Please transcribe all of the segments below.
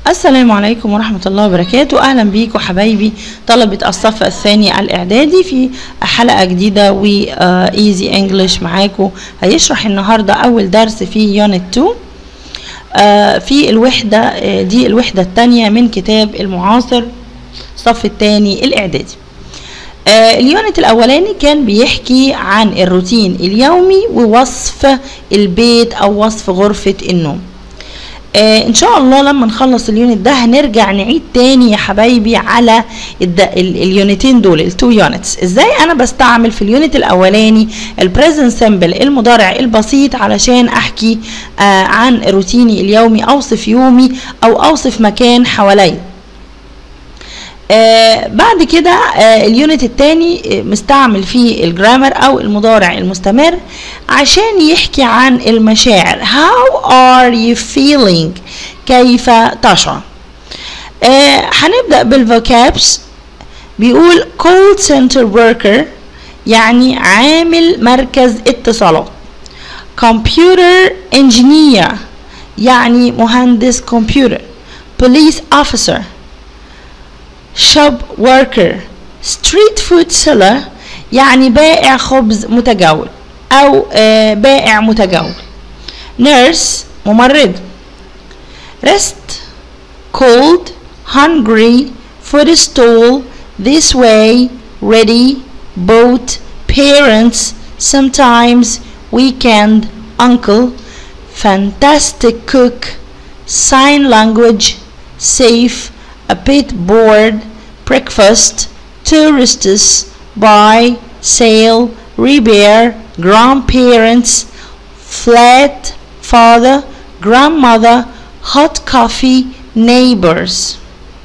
السلام عليكم ورحمة الله وبركاته أهلا بيكم حبايبي طلبة الصف الثاني الإعدادي في حلقة جديدة و ايزي انجلش معاكم هيشرح النهاردة أول درس في يونت 2 آه، في الوحدة آه، دي الوحدة الثانية من كتاب المعاصر الصف الثاني الإعدادي آه، اليونت الأولاني كان بيحكي عن الروتين اليومي ووصف البيت أو وصف غرفة النوم آه ان شاء الله لما نخلص اليونت ده هنرجع نعيد تاني يا حبايبي على الد... ال... اليونتين دول التو يونتس ازاي انا بستعمل في اليونت الاولاني البريزنت سيمبل المضارع البسيط علشان احكي آه عن روتيني اليومي اوصف يومي او اوصف مكان حواليا آه بعد كده آه اليونت الثاني آه مستعمل فيه الجرامر او المضارع المستمر عشان يحكي عن المشاعر how are you feeling كيف تشعر آه هنبدأ بالفوكابس بيقول call center worker يعني عامل مركز اتصالات computer engineer يعني مهندس كمبيوتر police officer shop worker street food seller يعني بائع خبز متجول أو آه بائع متجول nurse ممرض rest cold hungry food stall this way ready boat parents sometimes weekend uncle fantastic cook sign language safe a bit bored, breakfast, tourists, buy, sale, repair, grandparents, flat, father, grandmother, hot coffee, neighbors.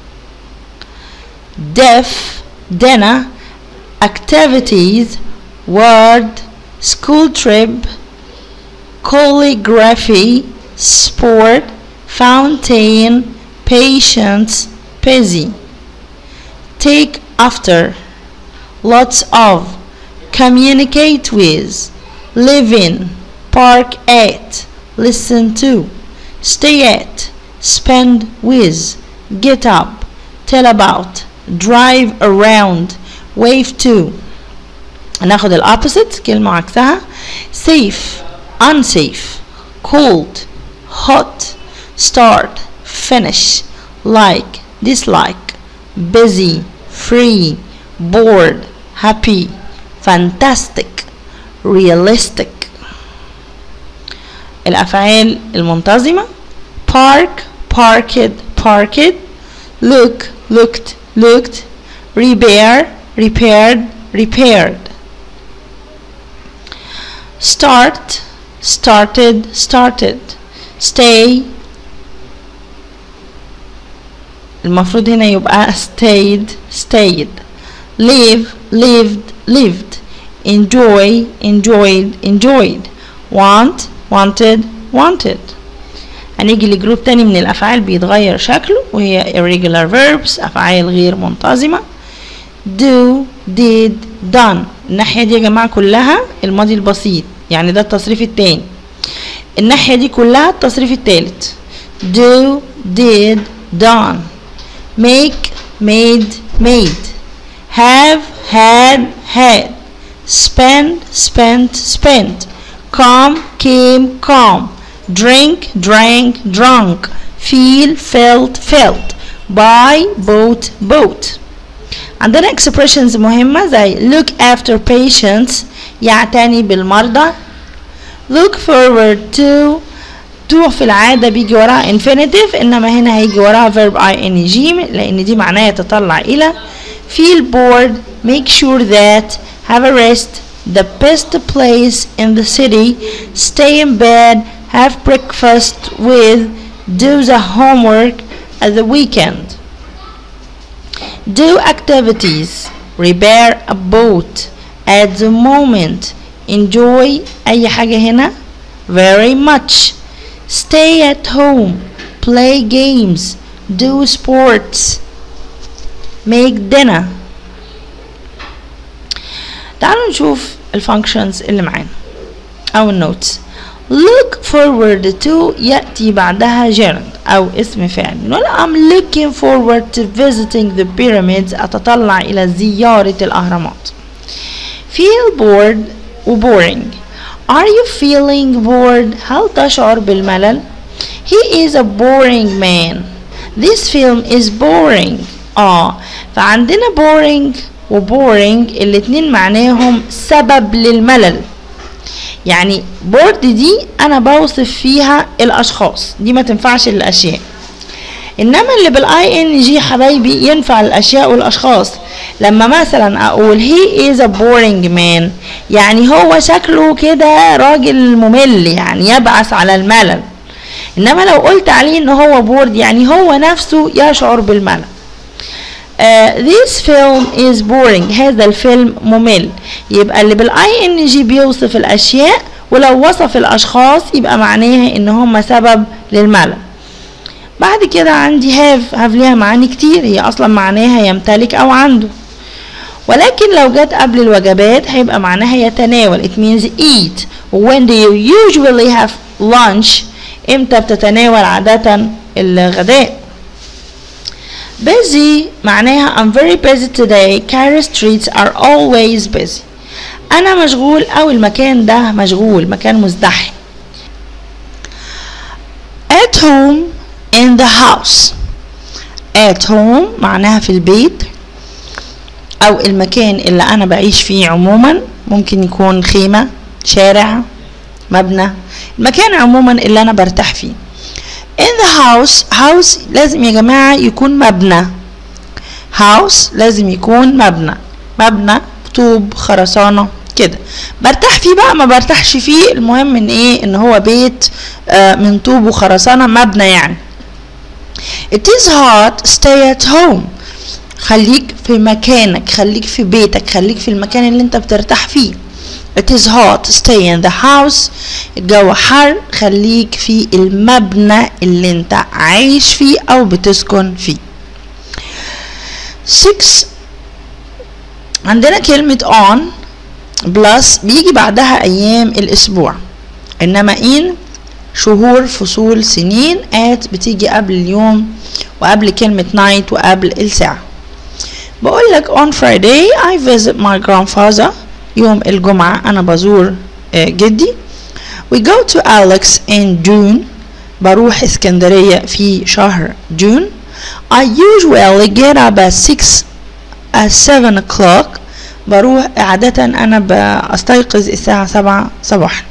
Deaf, dinner, activities, word, school trip, calligraphy, sport, fountain, patience, busy, take after, lots of, communicate with, live in, park at, listen to, stay at, spend with, get up, tell about, drive around, wave to. هناخد الopposite كلمة عكسها safe, unsafe, cold, hot, start, finish, like, dislike, busy, free, bored, happy, fantastic, realistic. الأفعال المنتظمة park, parked, parked, look, looked, looked, repair, repaired, repaired. Start, started, started. Stay, المفروض هنا يبقى stayed stayed live lived lived enjoy enjoyed enjoyed want wanted wanted هنيجي لجروب تاني من الأفعال بيتغير شكله وهي irregular verbs أفعال غير منتظمة do did done الناحية دي يا جماعة كلها الماضي البسيط يعني ده التصريف التاني الناحية دي كلها التصريف التالت do did done make made made have had had spend spent spent come came come drink drank drunk feel felt felt buy bought bought عندنا expressions مهمة زي look after patients يعتني بالمرضى look forward to to في العادة بيجي وراها infinitive إنما هنا هيجي وراها verb ing لأن دي معناها يتطلع إلى feel bored make sure that have a rest the best place in the city stay in bed have breakfast with do the homework at the weekend do activities repair a boat at the moment enjoy أي حاجة هنا very much stay at home, play games, do sports, make dinner. تعالوا نشوف الفانكشنز اللي معانا أو النوتس look forward to يأتي بعدها gerund أو اسم فعل نقول I'm looking forward to visiting the pyramids أتطلع إلى زيارة الأهرامات feel bored و boring are you feeling bored هل تشعر بالملل he is a boring man this film is boring اه فعندنا boring و boring الاتنين معناهم سبب للملل يعني بورد دي انا بوصف فيها الاشخاص دي ما تنفعش للاشياء انما اللي بالاي ان جي حبايبي ينفع الاشياء والاشخاص لما مثلا اقول he is a boring man يعني هو شكله كده راجل ممل يعني يبعث على الملل انما لو قلت عليه ان هو بورد يعني هو نفسه يشعر بالملل Uh, this film is boring هذا الفيلم ممل يبقى اللي بالاي ان جي بيوصف الاشياء ولو وصف الاشخاص يبقى معناها ان هم سبب للملل بعد كده عندي have have ليها معاني كتير هي اصلا معناها يمتلك او عنده ولكن لو جت قبل الوجبات هيبقى معناها يتناول it means eat when do you usually have lunch امتى بتتناول عادة الغداء busy معناها I'm very busy today Cairo streets are always busy أنا مشغول أو المكان ده مشغول مكان مزدحم at home in the house at home معناها في البيت أو المكان اللي أنا بعيش فيه عموما ممكن يكون خيمة شارع مبنى المكان عموما اللي أنا برتاح فيه in the house house لازم يا جماعة يكون مبنى house لازم يكون مبنى مبنى طوب خرسانة كده برتاح فيه بقى ما برتاحش فيه المهم ان ايه ان هو بيت آه من طوب وخرسانة مبنى يعني it is hot stay at home خليك في مكانك خليك في بيتك خليك في المكان اللي انت بترتاح فيه It is hot stay in the house الجو حر خليك في المبنى اللي انت عايش فيه او بتسكن فيه 6 عندنا كلمة on plus بيجي بعدها أيام الأسبوع إنما in شهور فصول سنين at بتيجي قبل اليوم وقبل كلمة night وقبل الساعة بقول لك on Friday I visit my grandfather يوم الجمعة أنا بزور جدي we go to Alex in June بروح اسكندرية في شهر جون I usually get up at 6 at 7 o'clock بروح عادة أنا بستيقظ الساعة 7 صباحا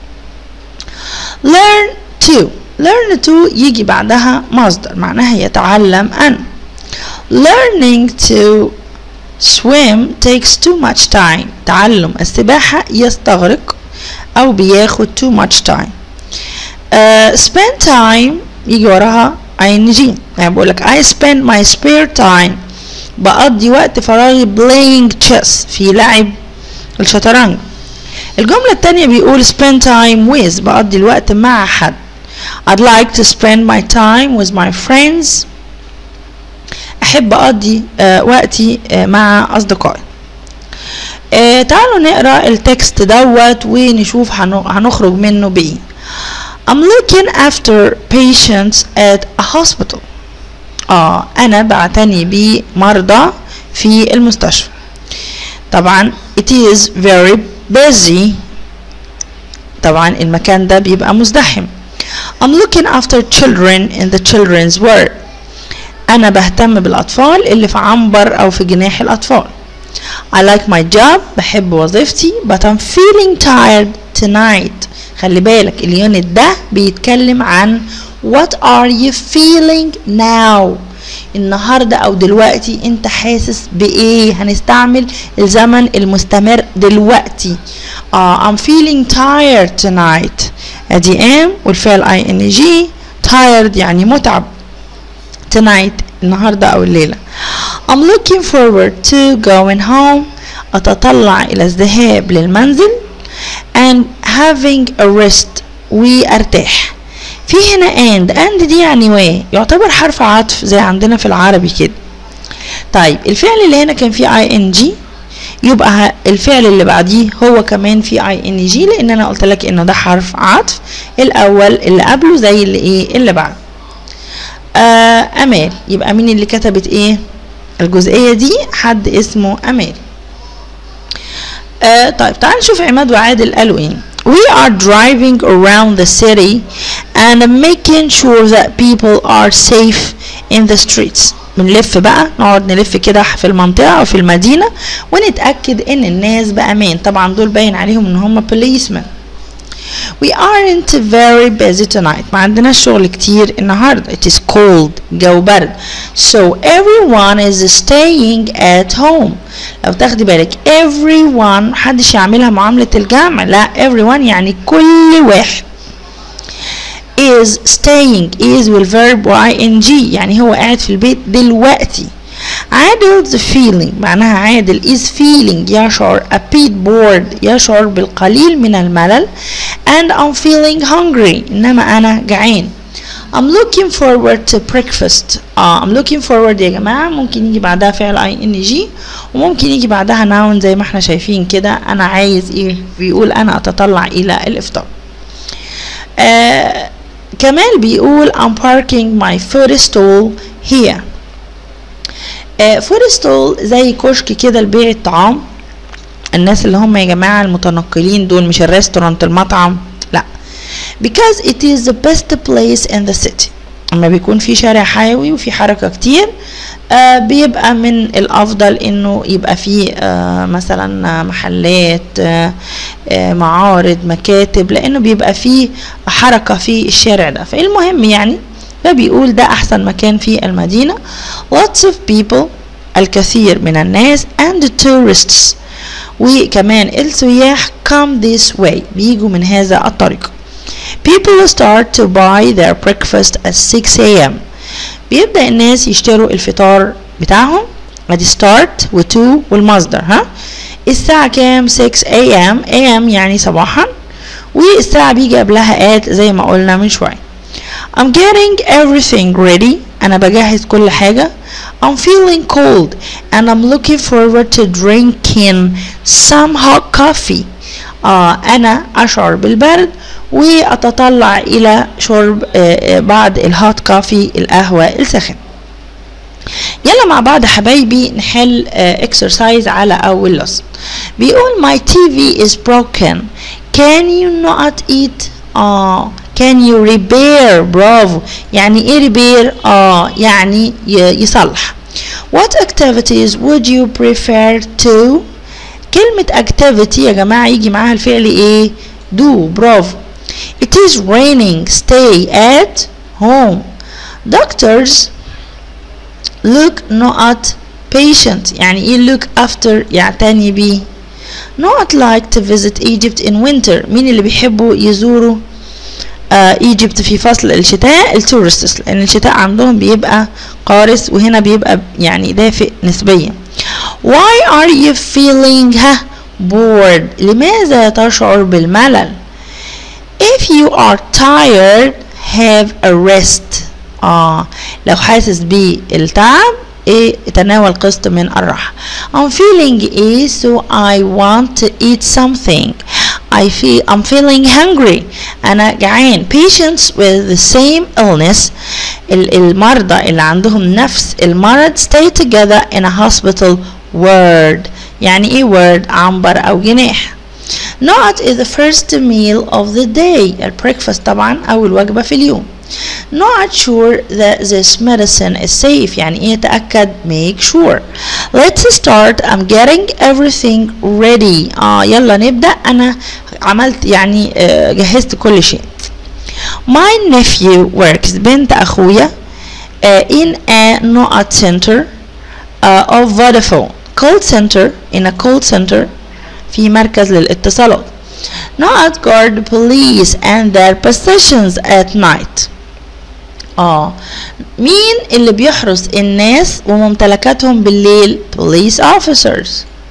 learn to learn to يجي بعدها مصدر معناها يتعلم أن learning to swim takes too much time تعلم السباحة يستغرق أو بياخد too much time uh, spend time يجي وراها ing يعني بقول لك I spend my spare time بقضي وقت فراغي playing chess في لعب الشطرنج الجملة التانية بيقول spend time with بقضي الوقت مع حد I'd like to spend my time with my friends أحب أقضي آه وقتي آه مع أصدقائي آه تعالوا نقرا التكست دوت ونشوف هنخرج منه بإيه I'm looking after patients at a hospital اه انا بعتني بمرضى في المستشفى طبعا it is very busy طبعا المكان ده بيبقى مزدحم I'm looking after children in the children's ward انا بهتم بالاطفال اللي في عنبر او في جناح الاطفال I like my job بحب وظيفتي but I'm feeling tired tonight خلي بالك اليونت ده بيتكلم عن what are you feeling now النهارده او دلوقتي انت حاسس بايه هنستعمل الزمن المستمر دلوقتي uh, I'm feeling tired tonight ادي am والفعل I N G tired يعني متعب tonight النهارده او الليله I'm looking forward to going home أتطلع إلى الذهاب للمنزل and having a rest وأرتاح في هنا and and دي يعني و يعتبر حرف عطف زي عندنا في العربي كده طيب الفعل اللي هنا كان فيه اي ان جي يبقى الفعل اللي بعديه هو كمان فيه اي ان جي لان انا قلت لك ان ده حرف عطف الاول اللي قبله زي اللي ايه اللي بعده آه امال يبقى مين اللي كتبت ايه الجزئيه دي حد اسمه امال آه طيب تعال نشوف عماد وعادل قالوا ايه We are driving around the city and making sure that people are safe in the streets. بنلف بقى نقعد نلف كده في المنطقة أو في المدينة ونتأكد إن الناس بأمان طبعا دول باين عليهم إن هم policemen. We aren't very busy tonight. ما عندناش شغل كتير النهاردة. It is cold. جو برد. So everyone is staying at home. لو تاخدي بالك everyone محدش يعملها معاملة الجمع لا everyone يعني كل واحد is staying is والverb ing يعني هو قاعد في البيت دلوقتي عادل the feeling معناها عادل is feeling يشعر a bit bored يشعر بالقليل من الملل and I'm feeling hungry إنما أنا جعان I'm looking forward to breakfast اه I'm looking forward يا جماعة ممكن يجي بعدها فعل اي ان جي وممكن يجي بعدها noun زي ما احنا شايفين كده انا عايز ايه بيقول انا اتطلع الى الافطار آه كمال بيقول I'm parking my food stall here آه food stall زي كشك كده لبيع الطعام الناس اللي هم يا جماعة المتنقلين دول مش الريستورانت المطعم لا because it is the best place in the city اما بيكون في شارع حيوي وفي حركة كتير آه بيبقى من الافضل انه يبقى فيه آه مثلا محلات آه آه معارض مكاتب لانه بيبقى فيه حركة في الشارع ده فالمهم يعني فبيقول ده احسن مكان في المدينة lots of people الكثير من الناس and tourists وكمان السياح come this way بيجوا من هذا الطريق People start to buy their breakfast at 6 a.m. بيبدأ الناس يشتروا الفطار بتاعهم ادي start و to والمصدر ها الساعة كام 6 a.m. a.m. يعني صباحا والساعة بيجي قبلها at زي ما قلنا من شوية I'm getting everything ready أنا بجهز كل حاجة I'm feeling cold and I'm looking forward to drinking some hot coffee آه أنا أشعر بالبرد وأتطلع إلى شرب آه بعض الهوت كافي القهوة الساخنة يلا مع بعض حبايبي نحل اكسرسايز على أول lesson بيقول my TV is broken can you not eat آه can you repair برافو يعني ايه repair اه يعني يصلح what activities would you prefer to كلمة activity يا جماعة يجي معاها الفعل ايه do برافو it is raining stay at home doctors look not patient يعني ايه look after يعتني بيه not like to visit Egypt in winter مين اللي بيحبوا يزوروا ايجيبت في فصل الشتاء التورستس لان الشتاء عندهم بيبقى قارس وهنا بيبقى يعني دافئ نسبيا why are you feeling bored لماذا تشعر بالملل if you are tired have a rest اه لو حاسس بالتعب ايه تناول قسط من الراحة I'm feeling ايه so I want to eat something I feel I'm feeling hungry أنا جعان patients with the same illness المرضى اللي عندهم نفس المرض stay together in a hospital ward يعني ايه ward عنبر أو جناح Not is the first meal of the day البريكفاست طبعا أول وجبة في اليوم Not sure that this medicine is safe يعني ايه تأكد make sure Let's start I'm getting everything ready اه يلا نبدأ أنا عملت يعني آه جهزت كل شيء My nephew works بنت أخويا uh, in a not center uh, of Vodafone call center in a call center في مركز للاتصالات not guard police and their possessions at night اه مين اللي بيحرس الناس وممتلكاتهم بالليل police officers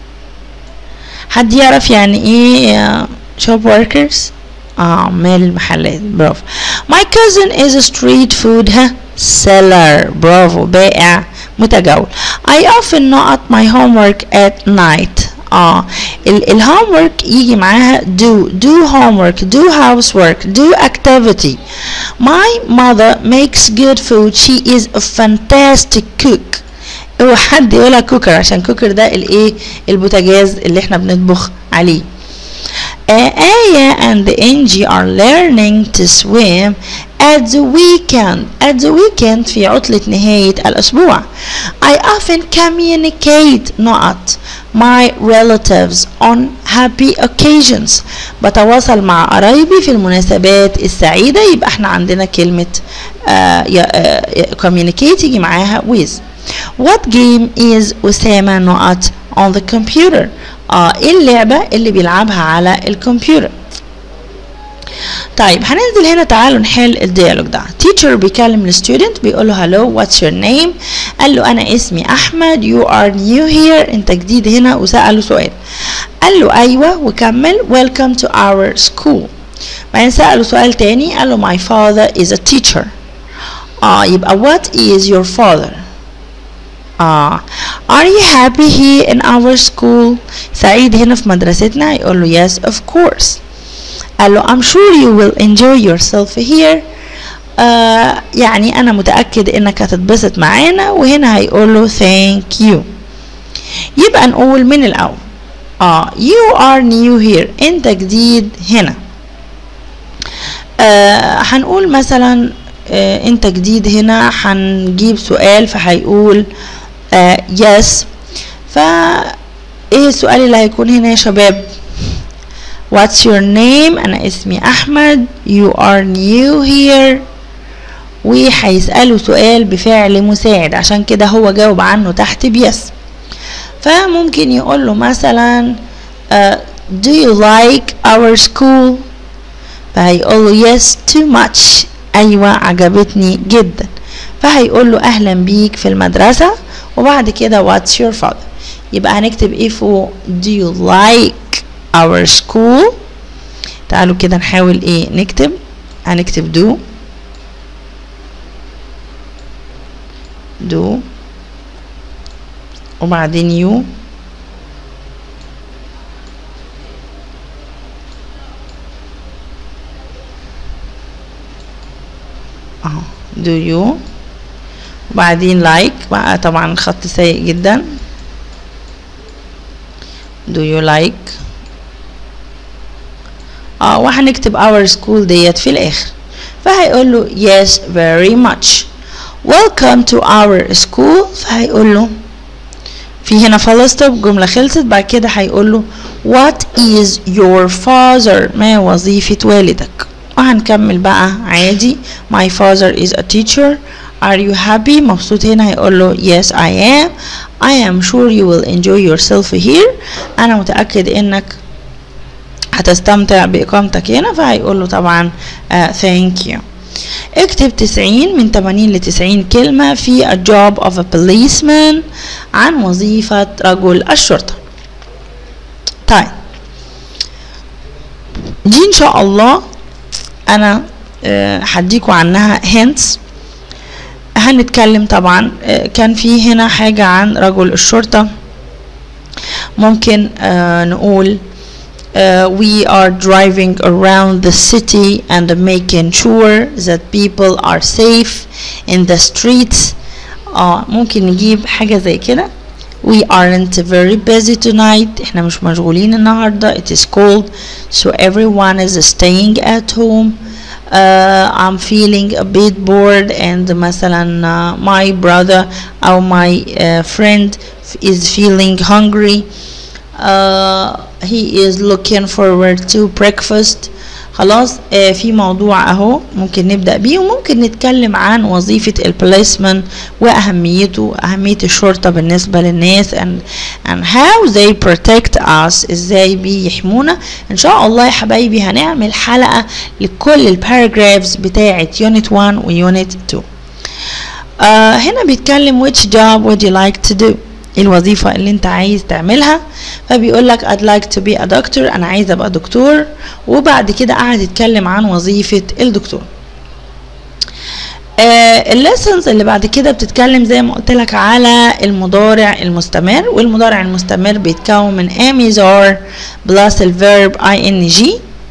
حد يعرف يعني ايه shop workers اه مال المحلات برافو my cousin is a street food ها seller برافو بائع متجول I often not my homework at night اه الهوم work يجي معاها do do homework do housework do activity my mother makes good food she is a fantastic cook هو حد يقولها كوكر عشان كوكر ده الايه البوتاجاز اللي احنا بنطبخ عليه Aya and Angie are learning to swim at the weekend at the weekend في عطلة نهاية الأسبوع I often communicate not my relatives on happy occasions بتواصل مع قرايبي في المناسبات السعيدة يبقى احنا عندنا كلمة uh, uh, communicate يجي معاها with What game is أسامة نقط on the computer اه ايه اللعبة اللي بيلعبها على الكمبيوتر طيب هننزل هنا تعالوا نحل الديالوج ده teacher بيكلم الستودنت بيقول له hello what's your name قال له انا اسمي احمد you are new here انت جديد هنا وسأله سؤال قال له ايوه وكمل welcome to our school بعدين سأله سؤال تاني قال له my father is a teacher اه يبقى what is your father آه Are you happy here in our school؟ سعيد هنا في مدرستنا يقول له yes of course قال له I'm sure you will enjoy yourself here آه يعني أنا متأكد إنك هتتبسط معانا وهنا هيقول له thank you يبقى نقول من الأول آه you are new here أنت جديد هنا آه هنقول مثلا آه أنت جديد هنا هنجيب سؤال فهيقول Uh, yes فا ايه السؤال اللي هيكون هنا يا شباب What's your name أنا اسمي أحمد You are new here وهيسأله سؤال بفعل مساعد عشان كده هو جاوب عنه تحت بيس فممكن يقول له مثلا uh, Do you like our school فهيقول له yes too much أيوة عجبتني جدا فهيقول له أهلا بيك في المدرسة وبعد كده what's your father يبقى هنكتب ايه فوق do you like our school تعالوا كده نحاول ايه نكتب هنكتب do do وبعدين you اهو do you وبعدين لايك like. بقى طبعا خط سيء جدا do you like اه وهنكتب our school ديت في الاخر فهيقول له yes very much welcome to our school فهيقول له في هنا فلسطب جملة خلصت بعد كده هيقول له what is your father ما وظيفة والدك وهنكمل بقى عادي my father is a teacher Are you happy؟ مبسوط هنا هيقول له yes I am I am sure you will enjoy yourself here أنا متأكد إنك هتستمتع بإقامتك هنا فهيقول له طبعا uh, thank you اكتب 90 من 80 ل 90 كلمة في a job of a policeman عن وظيفة رجل الشرطة طيب دي إن شاء الله أنا هديكوا عنها hints هنتكلم طبعا كان في هنا حاجة عن رجل الشرطة ممكن نقول we are driving around the city and making sure that people are safe in the streets اه ممكن نجيب حاجة زي كده we aren't very busy tonight احنا مش مشغولين النهاردة it is cold so everyone is staying at home uh, I'm feeling a bit bored and مثلا uh, my brother or my uh, friend is feeling hungry uh, he is looking forward to breakfast خلاص آه في موضوع اهو ممكن نبدا بيه وممكن نتكلم عن وظيفه البوليسمان واهميته اهميه الشرطه بالنسبه للناس and, and how they protect us ازاي بيحمونا ان شاء الله يا حبايبي هنعمل حلقه لكل الباراجرافز بتاعه يونت 1 ويونت 2 آه هنا بيتكلم which job would you like to do الوظيفة اللي انت عايز تعملها فبيقول لك I'd like to be a doctor انا عايز ابقى دكتور وبعد كده قعد يتكلم عن وظيفة الدكتور الليسنز اللي بعد كده بتتكلم زي ما قلت لك على المضارع المستمر والمضارع المستمر بيتكون من am is or plus الفيرب ing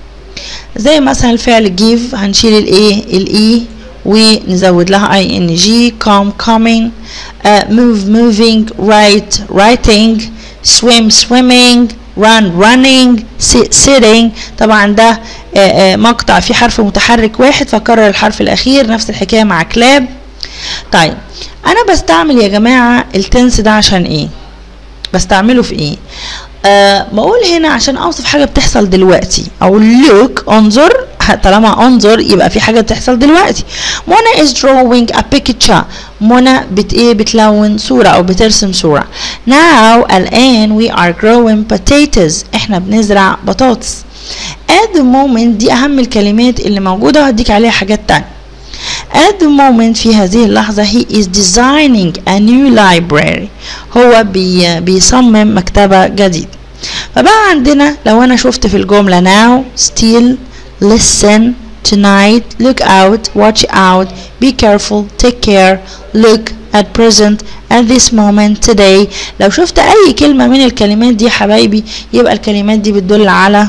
زي مثلا الفعل give هنشيل الايه الاي ونزود لها ing come coming uh, move moving write writing swim swimming run running sit sitting طبعا ده آآ آآ مقطع فيه حرف متحرك واحد فكرر الحرف الاخير نفس الحكايه مع كلاب طيب انا بستعمل يا جماعه التنس ده عشان ايه بستعمله في ايه أه بقول هنا عشان اوصف حاجه بتحصل دلوقتي او look انظر طالما انظر يبقى في حاجه بتحصل دلوقتي منى is drawing a picture منى بت ايه بتلون صوره او بترسم صوره now الان we are growing potatoes احنا بنزرع بطاطس at the moment دي اهم الكلمات اللي موجوده وهديك عليها حاجات تانية at the moment في هذه اللحظة he is designing a new library هو بي بيصمم مكتبة جديدة فبقى عندنا لو أنا شفت في الجملة now still listen tonight look out watch out be careful take care look at present at this moment today لو شفت أي كلمة من الكلمات دي حبايبي يبقى الكلمات دي بتدل على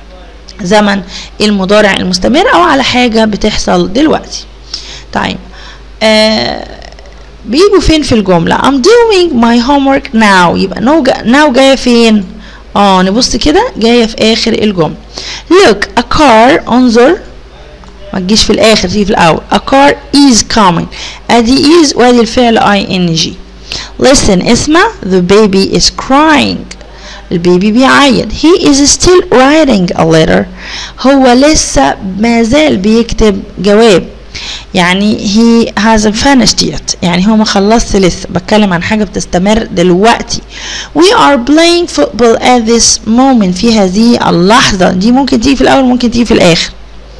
زمن المضارع المستمر أو على حاجة بتحصل دلوقتي طيب آه بيجوا فين في الجملة I'm doing my homework now يبقى now, جا now جاية فين اه نبص كده جاية في آخر الجملة look a car انظر ما تجيش في الآخر تيجي في الأول a car is coming ادي is وادي الفعل ing listen اسمع the baby is crying البيبي بيعيط he is still writing a letter هو لسه ما زال بيكتب جواب يعني he hasn't finished yet يعني هو ما خلصش لسه بتكلم عن حاجة بتستمر دلوقتي we are playing football at this moment في هذه اللحظة دي ممكن تيجي في الأول ممكن تيجي في الآخر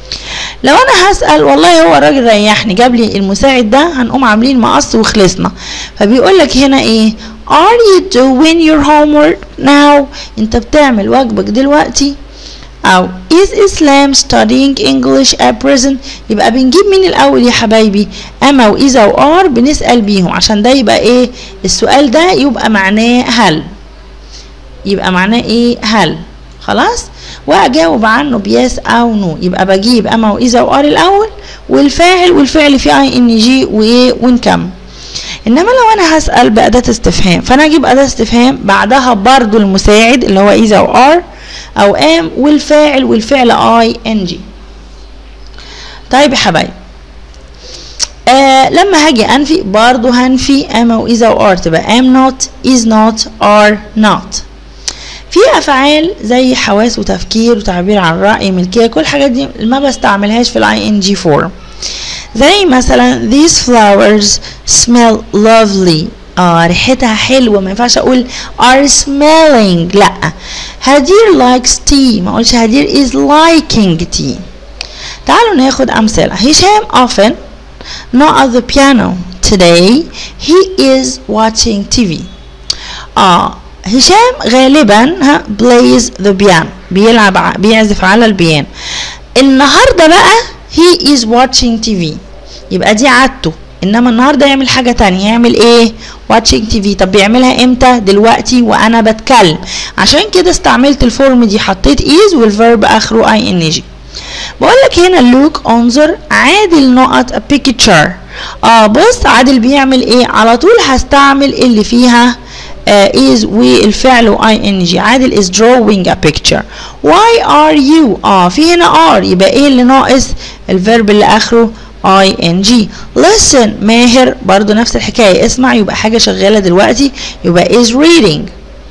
لو انا هسأل والله هو الراجل ريحني جاب لي المساعد ده هنقوم عاملين مقص وخلصنا فبيقول لك هنا ايه are you doing your homework now انت بتعمل واجبك دلوقتي أو is Islam studying English at present يبقى بنجيب مين الأول يا حبايبي أما وإذا وآر بنسأل بيهم عشان ده يبقى إيه السؤال ده يبقى معناه هل يبقى معناه إيه هل خلاص وأجاوب عنه بيس أو نو يبقى بجيب أما وإذا وآر الأول والفاعل والفعل فيه أي إن جي وإيه ونكمل انما لو انا هسال باداه استفهام فانا اجيب اداه استفهام بعدها برضو المساعد اللي هو اذا وار او ام والفاعل والفعل اي ان جي طيب يا حبايبي آه لما هاجي انفي برضو هنفي اما واذا وار تبقى am not is not are not في افعال زي حواس وتفكير وتعبير عن راي ملكيه كل الحاجات دي ما بستعملهاش في الاي ان جي فورم زي مثلا these flowers smell lovely اه ريحتها حلوة ما ينفعش اقول are smelling لا هدير likes tea ما اقولش هدير is liking tea تعالوا ناخد امثلة هشام often not at the piano today he is watching TV اه هشام غالبا ها plays the piano بيلعب بيعزف على البيانو النهارده بقى he is watching TV يبقى دي عادته انما النهارده يعمل حاجه تانية يعمل ايه watching TV طب بيعملها امتى دلوقتي وانا بتكلم عشان كده استعملت الفورم دي حطيت is والفيرب اخره اي ان جي بقول لك هنا لوك انظر عادل نقط a picture اه بص عادل بيعمل ايه على طول هستعمل اللي فيها uh, is والفعل اي ان جي عادل is drawing a picture why are you اه في هنا are يبقى ايه اللي ناقص الفيرب اللي اخره اي ان جي listen ماهر برضو نفس الحكايه اسمع يبقى حاجه شغاله دلوقتي يبقى is reading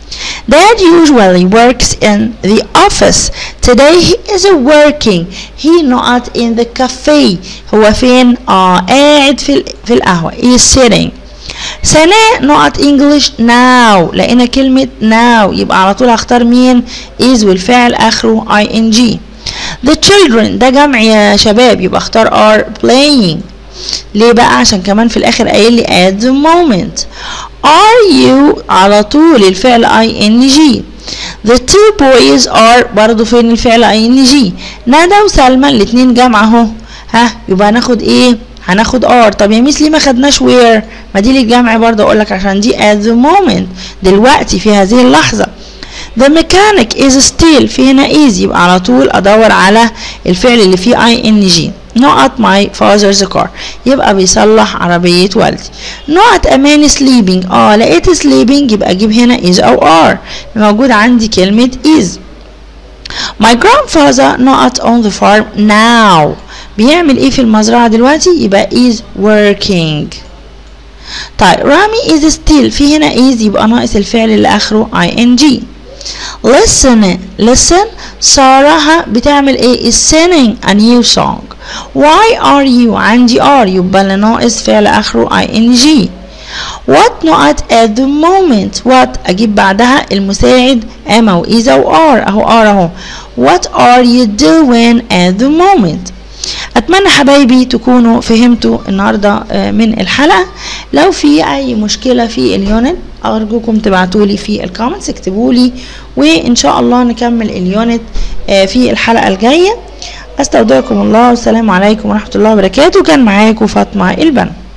Dad usually works in the office. Today he is working. He not in the cafe. هو فين؟ آه قاعد في في القهوة. He is sitting. سناء نقط انجلش ناو لقينا كلمة ناو يبقى على طول هختار مين is والفعل اخره اي ان جي the children ده جمع يا شباب يبقى اختار are playing ليه بقى عشان كمان في الاخر قايل لي at the moment are you على طول الفعل اي ان جي The two boys are برضو فين الفعل اي ان جي ندى وسلمى الاتنين جمع اهو ها يبقى هناخد ايه هناخد ار طب يا ميس ليه ما خدناش وير ما دي للجمع برضه اقول لك عشان دي at the moment دلوقتي في هذه اللحظه The mechanic is still في هنا is يبقى على طول ادور على الفعل اللي فيه ing not my father's car يبقى بيصلح عربية والدي not a man sleeping اه لقيت sleeping يبقى اجيب هنا is او are موجود عندي كلمة is my grandfather not on the farm now بيعمل ايه في المزرعة دلوقتي يبقى is working طيب رامي is still في هنا is يبقى ناقص الفعل اللي اخره ing listen listen سارة بتعمل ايه is singing a new song why are you عندي are يبقى اللي ناقص فعل اخره ing what not at the moment what اجيب بعدها المساعد am او is او are اهو are اهو what are you doing at the moment اتمنى حبايبي تكونوا فهمتوا النهارده من الحلقه لو في اي مشكله في اليونت ارجوكم تبعتوا لي في الكومنتس اكتبوا لي وان شاء الله نكمل اليونت في الحلقه الجايه استودعكم الله والسلام عليكم ورحمه الله وبركاته كان معاكم فاطمه البنا